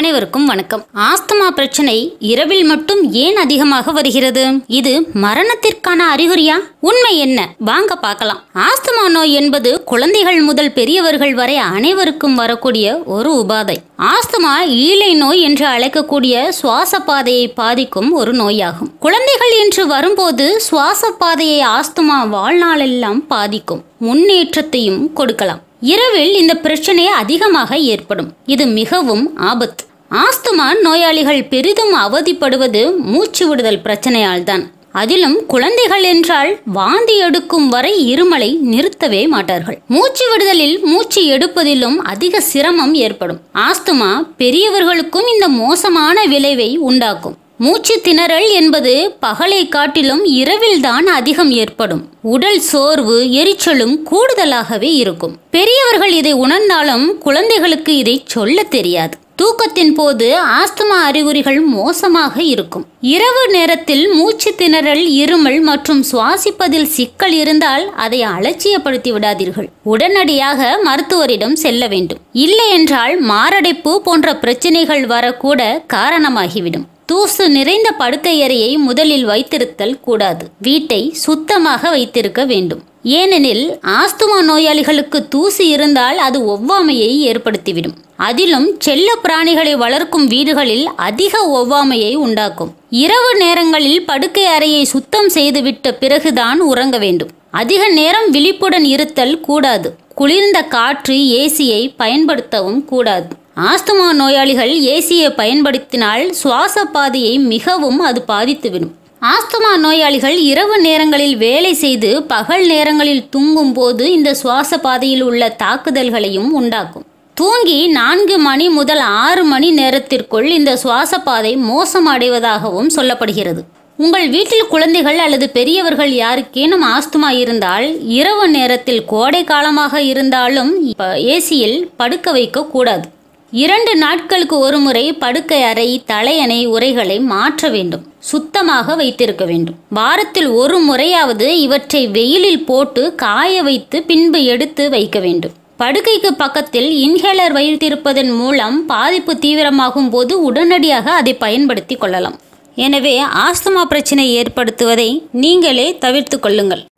அனைவருக்கும் வணக்கம் ஆஸ்துமா பிரச்சனை இரவில் மட்டும் ஏன் அதிகமாக வருகிறது இது மரணத்திற்கான அறிகுறியா உண்மை என்ன வாங்க பார்க்கலாம் ஆஸ்துமா நோய் என்பது குழந்தைகள் முதல் பெரியவர்கள் வரை அனைவருக்கும் வரக்கூடிய ஒரு உபாதை ஆஸ்துமா ஈழை நோய் என்று அழைக்கக்கூடிய சுவாச பாதையை பாதிக்கும் ஒரு நோயாகும் குழந்தைகள் என்று வரும்போது சுவாச பாதையை ஆஸ்துமா வாழ்நாளெல்லாம் பாதிக்கும் முன்னேற்றத்தையும் கொடுக்கலாம் இரவில் இந்த பிரச்சனை அதிகமாக ஏற்படும் இது மிகவும் ஆபத்து ஆஸ்துமா நோயாளிகள் பெரிதும் அவதிப்படுவது மூச்சு விடுதல் பிரச்சனையால் தான் அதிலும் குழந்தைகள் என்றால் வாந்தி எடுக்கும் வரை இருமலை நிறுத்தவே மாட்டார்கள் மூச்சு விடுதலில் மூச்சு எடுப்பதிலும் அதிக சிரமம் ஏற்படும் ஆஸ்துமா பெரியவர்களுக்கும் இந்த மோசமான விளைவை உண்டாக்கும் மூச்சு திணறல் என்பது பகலை காட்டிலும் இரவில்தான் அதிகம் ஏற்படும் உடல் சோர்வு எரிச்சலும் கூடுதலாகவே இருக்கும் பெரியவர்கள் இதை உணர்ந்தாலும் குழந்தைகளுக்கு இதை சொல்ல தெரியாது தூக்கத்தின் போது ஆஸ்துமா அறிகுறிகள் மோசமாக இருக்கும் இரவு நேரத்தில் மூச்சு திணறல் இருமல் மற்றும் சுவாசிப்பதில் சிக்கல் இருந்தால் அதை அலட்சியப்படுத்தி விடாதீர்கள் உடனடியாக மருத்துவரிடம் செல்ல வேண்டும் இல்லை என்றால் மாரடைப்பு போன்ற பிரச்சனைகள் வரக்கூட காரணமாகிவிடும் தூசு நிறைந்த படுக்கை அறையை முதலில் வைத்திருத்தல் கூடாது வீட்டை சுத்தமாக வைத்திருக்க வேண்டும் ஏனெனில் ஆஸ்துமா நோயாளிகளுக்கு தூசு இருந்தால் அது ஒவ்வாமையை ஏற்படுத்திவிடும் அதிலும் செல்ல பிராணிகளை வளர்க்கும் வீடுகளில் அதிக ஒவ்வாமையை உண்டாக்கும் இரவு நேரங்களில் படுக்கை அறையை சுத்தம் செய்துவிட்ட பிறகுதான் உறங்க வேண்டும் அதிக நேரம் விழிப்புடன் இருத்தல் கூடாது குளிர்ந்த காற்று ஏசியை பயன்படுத்தவும் கூடாது ஆஸ்துமா நோயாளிகள் ஏசியை பயன்படுத்தினால் சுவாச பாதையை மிகவும் அது பாதித்துவிடும் ஆஸ்துமா நோயாளிகள் இரவு நேரங்களில் வேலை செய்து பகல் நேரங்களில் தூங்கும் போது இந்த சுவாச பாதையில் உள்ள தாக்குதல்களையும் உண்டாக்கும் தூங்கி நான்கு மணி முதல் ஆறு மணி நேரத்திற்குள் இந்த சுவாச பாதை மோசமடைவதாகவும் சொல்லப்படுகிறது உங்கள் வீட்டில் குழந்தைகள் அல்லது பெரியவர்கள் யாருக்கேனும் ஆஸ்துமா இருந்தால் இரவு நேரத்தில் கோடை காலமாக இருந்தாலும் ஏசியில் படுக்க வைக்க கூடாது இரண்டு நாட்களுக்கு ஒருமுறை படுக்கை அறை தலையணை உரைகளை மாற்ற வேண்டும் சுத்தமாக வைத்திருக்க வேண்டும் வாரத்தில் ஒரு முறையாவது இவற்றை வெயிலில் போட்டு காய வைத்து பின்பு எடுத்து வைக்க வேண்டும் படுக்கைக்கு பக்கத்தில் இன்ஹேலர் வைத்திருப்பதன் மூலம் பாதிப்பு தீவிரமாகும் போது உடனடியாக அதை பயன்படுத்தி கொள்ளலாம் எனவே ஆஸ்துமா பிரச்சனை ஏற்படுத்துவதை நீங்களே தவிர்த்து கொள்ளுங்கள்